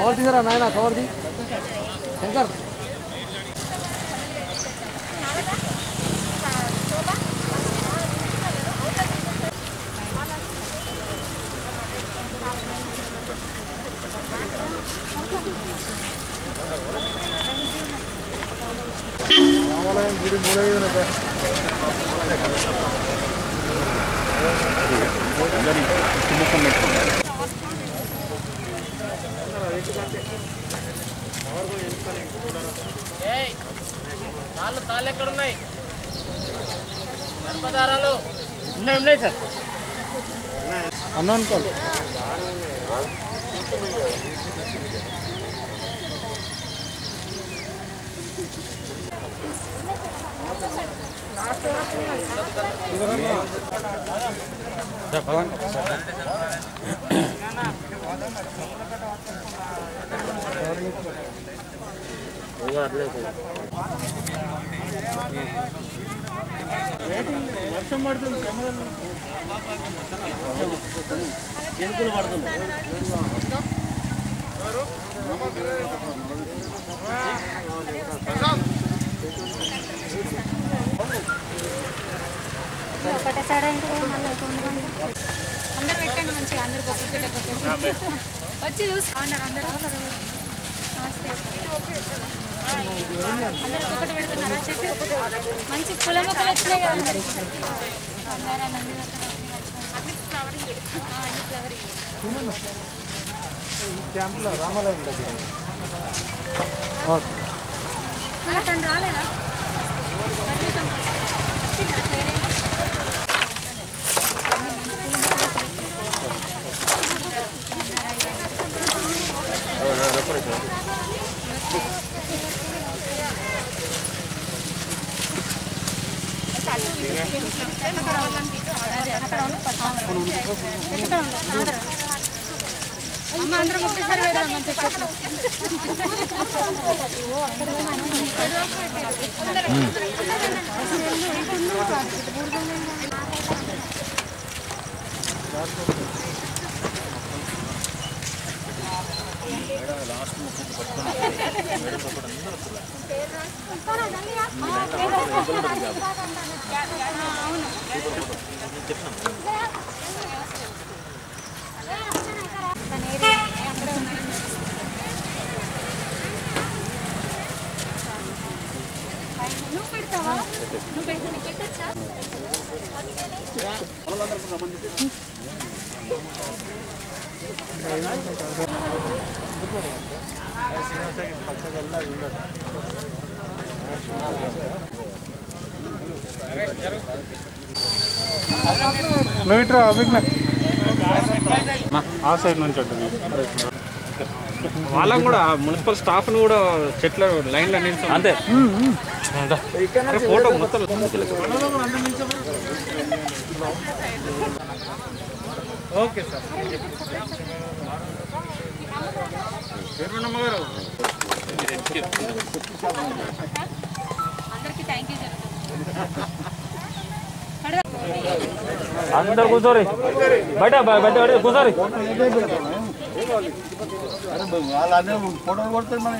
Cover తీసారా నాయన కవర్ది శంకర్ రామాలయం గుడి మూడైదు తాళ్ళు తాళ్ళు ఎక్కడ ఉన్నాయి గర్భధారాలు ఉన్నాయి ఉన్నాయి సార్ అన్న అనుకోండి వర్షం పడుతుంది ఎనుకులు పడుతుంది ఒకటేసారి అంటే మళ్ళీ కొంతమంది అందరు పెట్టండి మంచిగా అందరికి ఒక్కొక్కటి ఒక్కొక్కటి వచ్చి చూసి అన్నారు అందరూ నమస్తే అందరు ఒక్కొక్కటి పెడుతున్నారా చెప్పి మంచి పుల మొక్కలు వచ్చినాయి కదా అందరికి అందరూ నంది అన్ని ఫ్లవరింగ్ అన్ని ఫ్లవరింగ్ క్యాంపులో రామాలయం దగ్గర తను రాలేదా వచ్చిందా వేరే అమ్మ అందరం ఒకేసారి పెడదాం మంచి చెట్లు నువ్వు పెడతావా నువ్వు పెడతా నీకు పెట్టచ్చా నువ్వు ఇట్రా అభిజ్ఞ ఆ సైడ్ నుంచి ఉంటుంది వాళ్ళని కూడా మున్సిపల్ స్టాఫ్ ను కూడా చెట్ల లైన్ లో నిల్చో అంతే ఫోటో మొత్తం ఓకే సార్ గారు అందరికీ థ్యాంక్ యూ అందరు కూర్చోరి బయట బయట బయట కూర్చోరి ఫోటోలు కొడితే మనం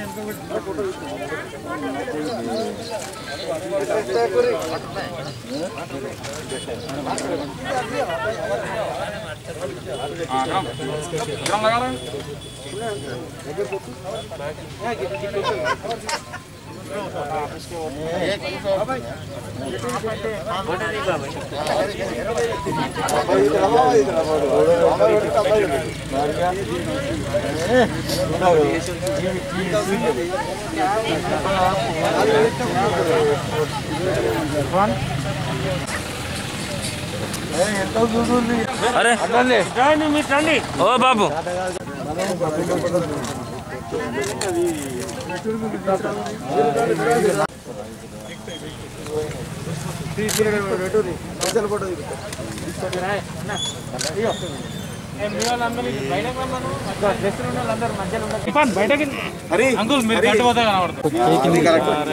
అరే ఓ బాబు బయటకి అంకుల్ మీరు గడ్డ పోతే కనబడుతుంది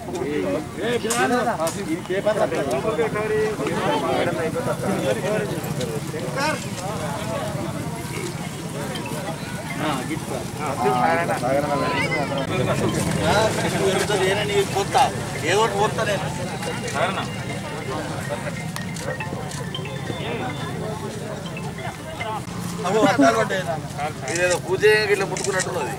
ఇదేదో పూజ ఇట్లా ముట్టుకున్నట్టున్నది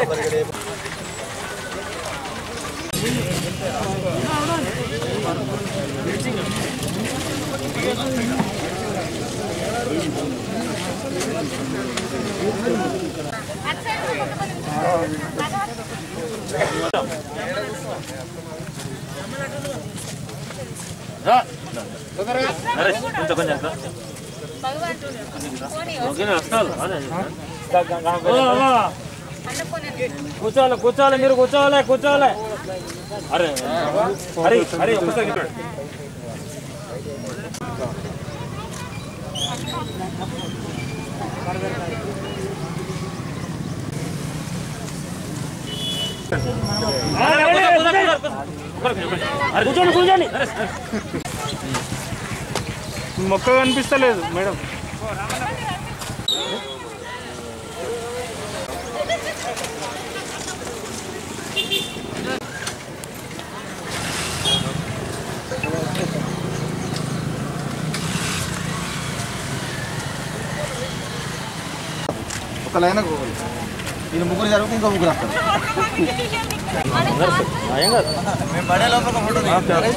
కూర్చోవాలి కూర్చోవాలి మీరు కూర్చోవాలి కూర్చోవాలి అరే అరే అరే ఒక్కసారి ఇక్కడ. అరే కూర్చోండి కూర్చోండి మొక్క కనిపిస్తలేదు మేడం ఒక లైన్ వీళ్ళు ముగ్గురు జరిగితే ఇంకో ముగ్గురు వస్తారు మేము పడే లోపల ఒక ఫోటో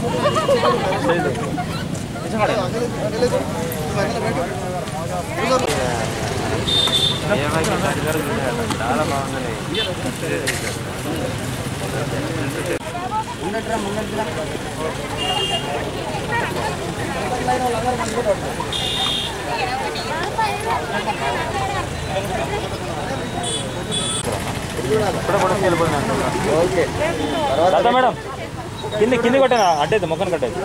తాత మేడం కింది కింది కొట్టాను అడ్డైతే మొక్కను కట్టేది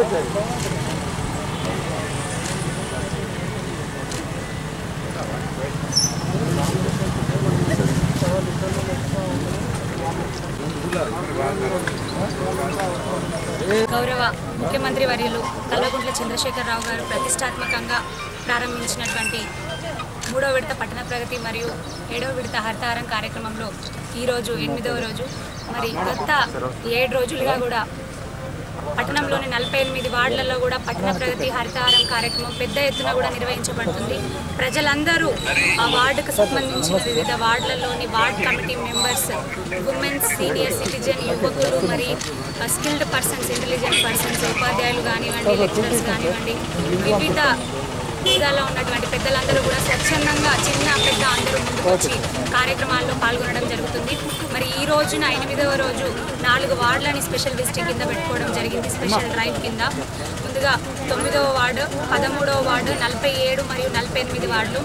గౌరవ ముఖ్యమంత్రి వర్యులు కల్వకుంట్ల చంద్రశేఖరరావు గారు ప్రతిష్టాత్మకంగా ప్రారంభించినటువంటి మూడో విడత పట్టణ ప్రగతి మరియు ఏడో విడత హరితహారం కార్యక్రమంలో ఈరోజు ఎనిమిదవ రోజు మరి గత ఏడు రోజులుగా కూడా పట్టణంలోని నలభై ఎనిమిది వార్డులలో కూడా పట్టణ ప్రగతి హరితహారం కార్యక్రమం పెద్ద ఎత్తున కూడా నిర్వహించబడుతుంది ప్రజలందరూ ఆ వార్డుకు సంబంధించిన వివిధ వార్డులలోని ward committee members women's senior citizen యువకులు మరి స్కిల్డ్ పర్సన్స్ ఇంటెలిజెంట్ పర్సన్స్ ఉపాధ్యాయులు కానివ్వండి లెక్చరర్స్ కానివ్వండి వివిధ హోదాలో ఉన్నటువంటి పెద్దలందరూ కూడా స్వచ్ఛందంగా చిన్న పెద్ద అందరూ ముందుకు వచ్చి కార్యక్రమాల్లో పాల్గొనడం జరుగుతుంది మరి ఈ రోజున ఎనిమిదవ రోజు నాలుగు వార్డులని స్పెషల్ విజిటింగ్ కింద పెట్టుకోవడం జరిగింది స్పెషల్ డ్రైవ్ కింద ముందుగా తొమ్మిదవ వార్డు పదమూడవ వార్డు నలభై ఏడు మరియు నలభై ఎనిమిది వార్డులు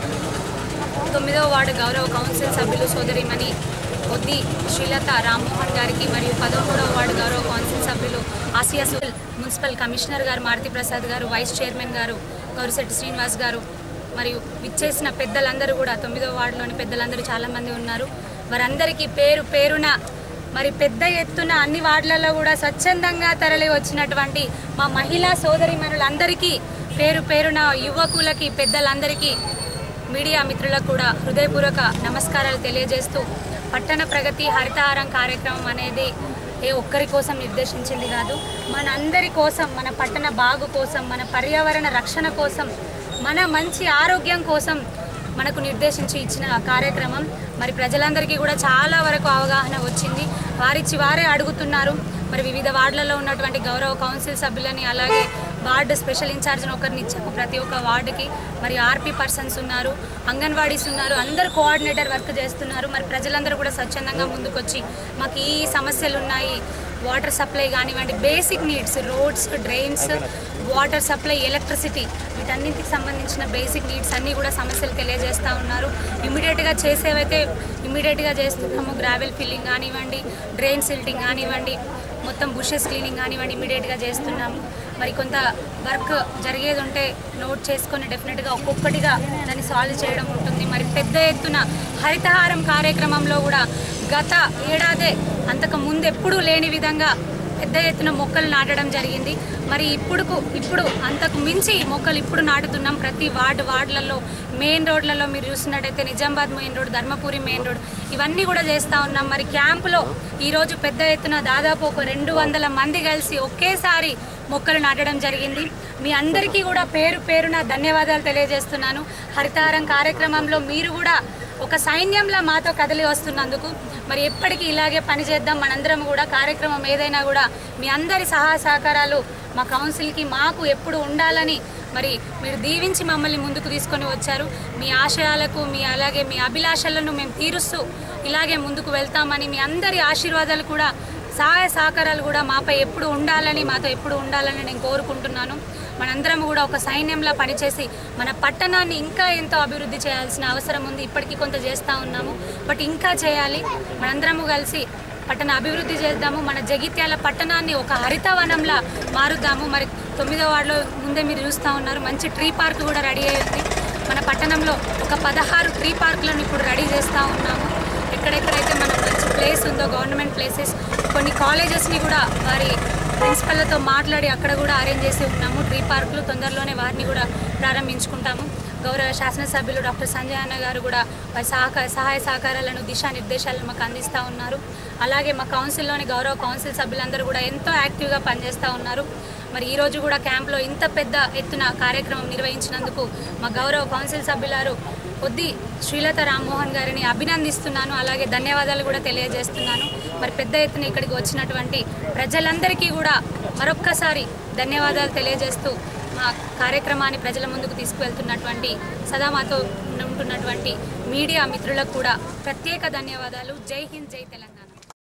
తొమ్మిదవ వార్డు గౌరవ కౌన్సిల్ సభ్యులు సోదరిమణి కొద్ది శ్రీలత రామ్మోహన్ గారికి మరియు పదమూడవ వార్డు గౌరవ కౌన్సిల్ సభ్యులు ఆసియా సుల్ మున్సిపల్ కమిషనర్ గారు మారుతి ప్రసాద్ గారు వైస్ చైర్మన్ గారు గౌరిశెట్టి శ్రీనివాస్ గారు మరియు విచ్చేసిన పెద్దలందరూ కూడా తొమ్మిదవ వార్డులోని పెద్దలందరూ చాలామంది ఉన్నారు వారందరికీ పేరు పేరున మరి పెద్ద ఎత్తున అన్ని వార్డులలో కూడా స్వచ్ఛందంగా తరలి వచ్చినటువంటి మా మహిళా సోదరిమణులందరికీ పేరు పేరున యువకులకి పెద్దలందరికీ మీడియా మిత్రులకు కూడా హృదయపూర్వక నమస్కారాలు తెలియజేస్తూ పట్టణ ప్రగతి హరితహారం కార్యక్రమం అనేది ఏ ఒక్కరి కోసం నిర్దేశించింది కాదు మనందరి కోసం మన పట్టణ బాగు కోసం మన పర్యావరణ రక్షణ కోసం మన మంచి ఆరోగ్యం కోసం మనకు నిర్దేశించి ఇచ్చిన కార్యక్రమం మరి ప్రజలందరికీ కూడా చాలా వరకు అవగాహన వచ్చింది వారిచ్చి వారే అడుగుతున్నారు మరి వివిధ వార్డులలో ఉన్నటువంటి గౌరవ కౌన్సిల్ సభ్యులని అలాగే వార్డు స్పెషల్ ఇన్ఛార్జ్ని ఒకరిని ఇచ్చాము ప్రతి ఒక్క వార్డుకి మరి ఆర్పీ పర్సన్స్ ఉన్నారు అంగన్వాడీస్ ఉన్నారు అందరు కోఆర్డినేటర్ వర్క్ చేస్తున్నారు మరి ప్రజలందరూ కూడా స్వచ్ఛందంగా ముందుకొచ్చి మాకు ఈ సమస్యలు ఉన్నాయి వాటర్ సప్లై కానివ్వండి basic needs roads drains water supply electricity వీటన్నింటికి సంబంధించిన బేసిక్ నీడ్స్ అన్నీ కూడా సమస్యలు తెలియజేస్తూ ఉన్నారు ఇమీడియట్గా చేసేవైతే ఇమీడియట్గా చేస్తున్నాము గ్రావెల్ ఫిల్లింగ్ కానివ్వండి డ్రైన్ సిల్టింగ్ కానివ్వండి మొత్తం బుషెస్ క్లీనింగ్ కానివ్వండి ఇమీడియట్గా చేస్తున్నాము మరి కొంత వర్క్ జరిగేది ఉంటే నోట్ చేసుకొని డెఫినెట్గా ఒక్కొక్కటిగా దాన్ని సాల్వ్ చేయడం ఉంటుంది మరి పెద్ద ఎత్తున హరితహారం కార్యక్రమంలో కూడా గత ఏడాదే అంతకు ముందు ఎప్పుడూ లేని విధంగా పెద్ద ఎత్తున మొక్కలు నాటడం జరిగింది మరి ఇప్పుడుకు ఇప్పుడు అంతకు మించి మొక్కలు ఇప్పుడు నాటుతున్నాం ప్రతి వార్డు వార్డులలో మెయిన్ రోడ్లలో మీరు చూసినట్టయితే Nizamabad main road Dharmapuri main road ఇవన్నీ కూడా చేస్తూ ఉన్నాం మరి క్యాంపులో ఈరోజు పెద్ద ఎత్తున దాదాపు ఒక రెండు వందల మంది కలిసి ఒకేసారి మొక్కలు నాటడం జరిగింది మీ అందరికీ కూడా పేరు పేరున ధన్యవాదాలు తెలియజేస్తున్నాను హరితహారం కార్యక్రమంలో మీరు కూడా ఒక సైన్యంలా మాతో కదిలి వస్తున్నందుకు మరి ఎప్పటికీ ఇలాగే పనిచేద్దాం మనందరం కూడా కార్యక్రమం ఏదైనా కూడా మీ అందరి సహాయ సహకారాలు మా కౌన్సిల్కి మాకు ఎప్పుడు ఉండాలని మరి మీరు దీవించి మమ్మల్ని ముందుకు తీసుకొని వచ్చారు మీ ఆశయాలకు మీ అలాగే మీ అభిలాషలను మేము తీరుస్తూ ఇలాగే ముందుకు వెళ్తామని మీ అందరి ఆశీర్వాదాలు కూడా సహాయ సహకారాలు కూడా మాపై ఎప్పుడు ఉండాలని మాతో ఎప్పుడు ఉండాలని నేను కోరుకుంటున్నాను మనందరం కూడా ఒక సైన్యంలా పనిచేసి మన పట్టణాన్ని ఇంకా ఎంతో అభివృద్ధి చేయాల్సిన అవసరం ఉంది ఇప్పటికీ కొంత చేస్తూ ఉన్నాము బట్ ఇంకా చేయాలి మనందరము కలిసి పట్టణ అభివృద్ధి చేద్దాము మన జగిత్యాల పట్టణాన్ని ఒక హరితవనంలా మారుద్దాము మరి తొమ్మిదో వార్డులో ముందే మీరు చూస్తూ ఉన్నారు మంచి ట్రీ పార్క్ కూడా రెడీ అయ్యింది మన పట్టణంలో ఒక పదహారు ట్రీ పార్కులను ఇప్పుడు రెడీ చేస్తూ ఉన్నాము ఎక్కడెక్కడైతే మనకు మంచి ప్లేస్ ఉందో గవర్నమెంట్ ప్లేసెస్ కొన్ని కాలేజెస్ని కూడా వారి ప్రిన్సిపల్లతో మాట్లాడి అక్కడ కూడా అరేంజ్ చేసి ఉన్నాము ట్రీ పార్కులు తొందరలోనే వారిని కూడా ప్రారంభించుకుంటాము గౌరవ శాసనసభ్యులు డాక్టర్ సంజయ్ అన్న గారు కూడా వారి సహకార సహాయ సహకారాలను దిశానిర్దేశాలను మాకు అందిస్తూ ఉన్నారు అలాగే మా కౌన్సిల్లోని గౌరవ కౌన్సిల్ సభ్యులందరూ కూడా ఎంతో యాక్టివ్గా పనిచేస్తూ ఉన్నారు మరి ఈ రోజు కూడా క్యాంప్లో ఇంత పెద్ద ఎత్తున కార్యక్రమం నిర్వహించినందుకు మా గౌరవ కౌన్సిల్ సభ్యులారు కొద్ది శ్రీలత రామ్మోహన్ గారిని అభినందిస్తున్నాను అలాగే ధన్యవాదాలు కూడా తెలియజేస్తున్నాను మరి పెద్ద ఎత్తున ఇక్కడికి వచ్చినటువంటి ప్రజలందరికీ కూడా మరొక్కసారి ధన్యవాదాలు తెలియజేస్తూ మా కార్యక్రమాన్ని ప్రజల ముందుకు తీసుకువెళ్తున్నటువంటి సదా మాతో ఉంటున్నటువంటి మీడియా మిత్రులకు కూడా ప్రత్యేక ధన్యవాదాలు జై హింద్ జై తెలంగాణ